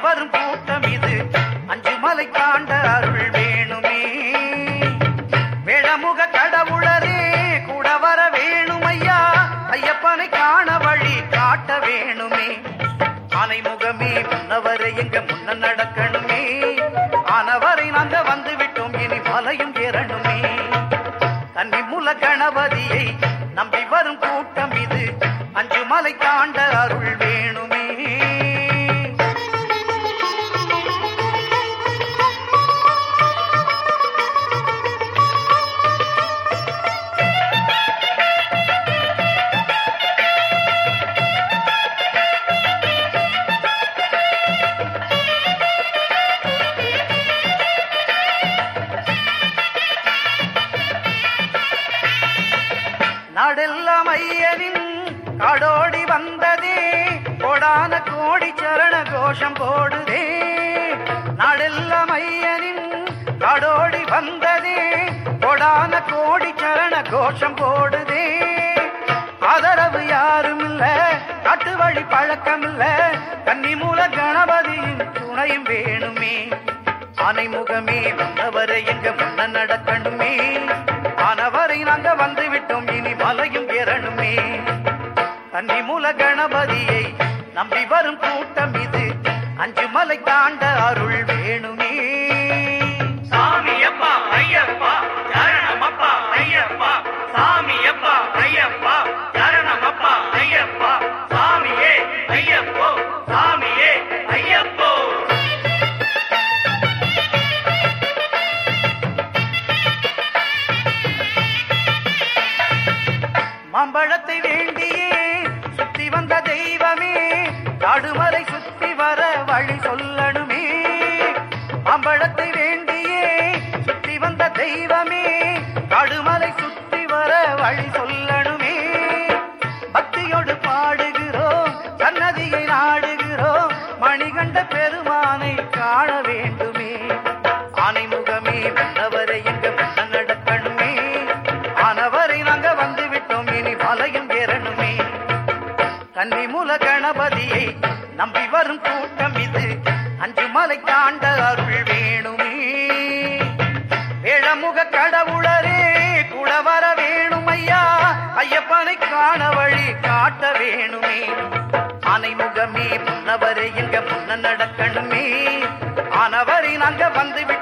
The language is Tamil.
வரும் கூட்டம் இது அஞ்சு மலை தாண்ட அருள் வேணுமே வேளமுக கடவுளரே கூட வர வேணுமையா ஐயப்பனை காண வழி காட்ட வேணுமே ஆனைமுகமே முன்னவரை எங்க முன்ன நடக்கணுமே ஆனவரை நாங்க வந்து விட்டோம் இனி மலையும் ஏறணுமே கன்னிமுல கணபதியை நம்பி வரும் கூட்டம் இது அஞ்சு மலை தாண்ட அருள் வேணுமே நாடெல்லாம் ஐயனின் காடோடி வந்ததே கோடான கோடி சரண கோஷம் போடுதே நாடெல்லாம் ஐயனின் காடோடி வந்ததே கோடான கோடி சரண கோஷம் போடுதே ஆதரவு யாரும் இல்ல காட்டு வழி பழக்கம் இல்ல கன்னிமூல கணபதியின் துணையும் வேணுமே ஆனைமுகமே வந்தவரை எங்க முன்ன நடக்கணுமே ஆனவரை நாங்க வந்து விட்டோம் இனி மலையும் ஏறணுமே கன்னிமூல கணபதியை நம்பி வரும் கூட்டம் இது அஞ்சு மலை தாண்ட அருள் வேணுமே சாமியப்பா ஐயப்பா சரணமப்பா ஐயப்பா சாமியப்பா ஐயப்பா சரணமப்பா ஐயப்பா சாமியே ஐயப்போ சாமியே ஐயப்போ மாம்பழத்தை வேண்டியே சுத்தி வந்த தெய்வமே காடுமலை சுத்தி வர வழி சொல்லணுமே மாம்பழத்தை வேண்டியே சுத்தி வந்த தெய்வமே காடுமலை சுத்தி வர வழி சொல்லணுமே பக்தியோடு பாடுகிறோம் சன்னதியை நாடுகிறோம் மணிகண்ட பெருமானை காண வேண்டுமே ஆனைமுகமே வந்தவரை எங்க முன்ன நடக்கணுமே ஆனவரை நாங்க வந்து விட்டோம் இனி மலையும் ஏறணுமே கன்னிமூல கணபதியை நம்பி வரும் கூட்டம் இது அஞ்சு மலை தாண்ட அருள் வேணுமே வேழமுக கடவுளரே கூட வர வேணுமையா ஐயப்பனை காண வழி காட்ட வேணுமே ஆனைமுகமே முன்னவரை எங்க முன்ன நடக்கணுமே ஆனவரை நாங்க வந்து விட்டோம்